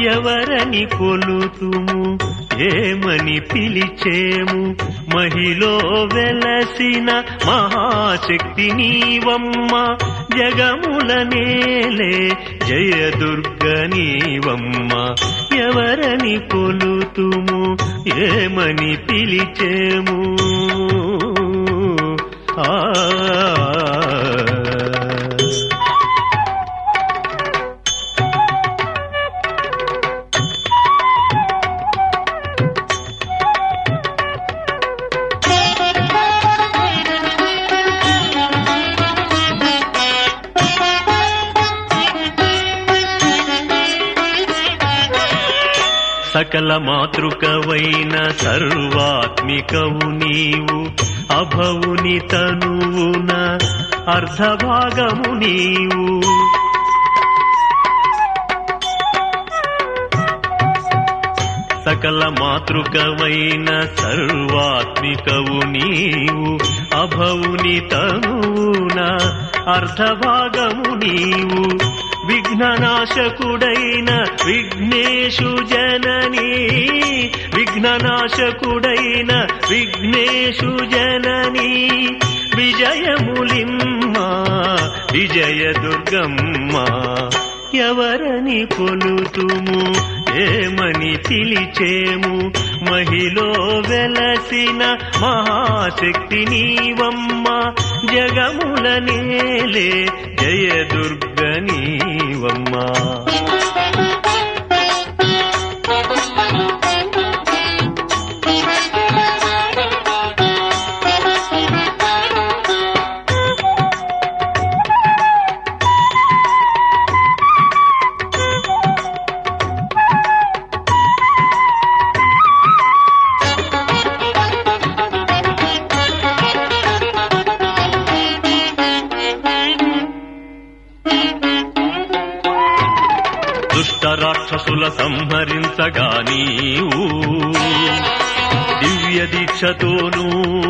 ఎవరని కొలుతుము ఏమని పిలిచేము మహిలో వెలసిన మహాశక్తి నీవమ్మ జగముల నేలే జయదుర్గ నీవమ్మ ఎవరని కొలుతుము ఏమని పిలిచేము ఆ సకల మాతృకవైన సర్వాత్మికవు నీవు అభవుని తనువున అర్ధభాగము నీవు సకల మాతృకవైన సర్వాత్మికవు నీవు అభవుని తనువున అర్ధభాగము నీవు విఘ్ననాశకుడైన విఘ్నేశు జనని విఘ్ననాశకుడైన విఘ్నేశు జనని విజయములిమ్మ విజయ దుర్గమ్మ ఎవరని కొలుతుము ఏమని పిలిచేము మహిలో వెలసిన మహాశక్తి నీవమ్మ జగముల నేలే జయ దుర్గ నీవమ్మ దుష్ట రాక్షసుల సంహరించగా నీవు దివ్య దీక్షతోనూ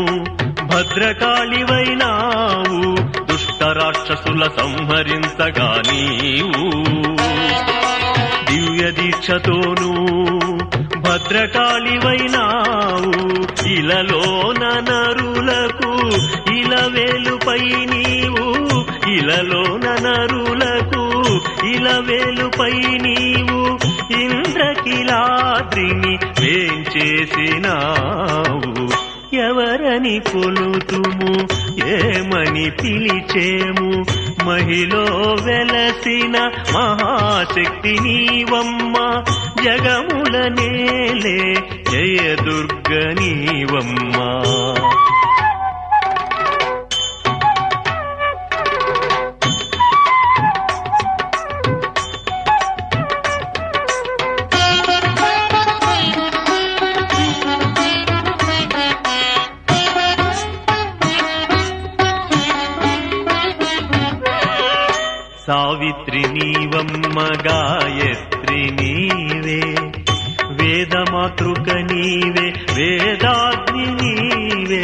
భద్రకాళివైనావు దుష్ట రాక్షసుల సంహరించగా నీవు దివ్య దీక్షతోనూ భద్రకాళివైనావు ఇలలోన నరులకు ఇలవేలుపై నీవు ఇలలోన నరులకు ఇలవేలుపై నీవు ఇంద్రకిలాద్రిని వేంచేసినావు ఎవరని కొలుతుము ఏమని పిలిచేము మహిలో వెలసిన మహాశక్తి నీవమ్మ జగముల నేలే జయ దుర్గ నీవమ్మ సావిత్రి నీవమ్మ గాయత్రి నీవే వేదమాతృక నీవే వేదాగ్ని నీవే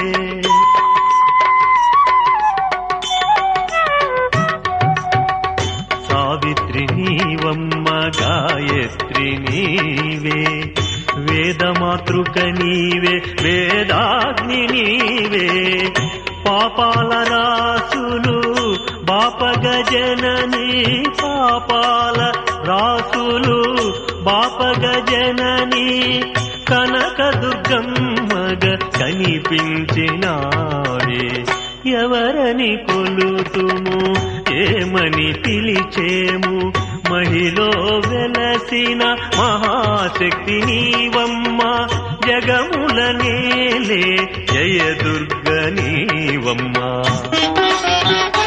సావిత్రి నీవమ్మ గాయత్రి నీవే వేదమాతృక నీవే వేదాగ్ని నీవే పాపాల రాసులు బాపగ జనని పాపాల రాసులు బాపగ జనని కనక దుర్గమ్మగ కనిపించినావే ఎవరని కొలుతుము ఏమని పిలిచేము మహిలో వెలసిన మహాశక్తి నీవమ్మ జగముల నేలే జయ దుర్గ నీవమ్మ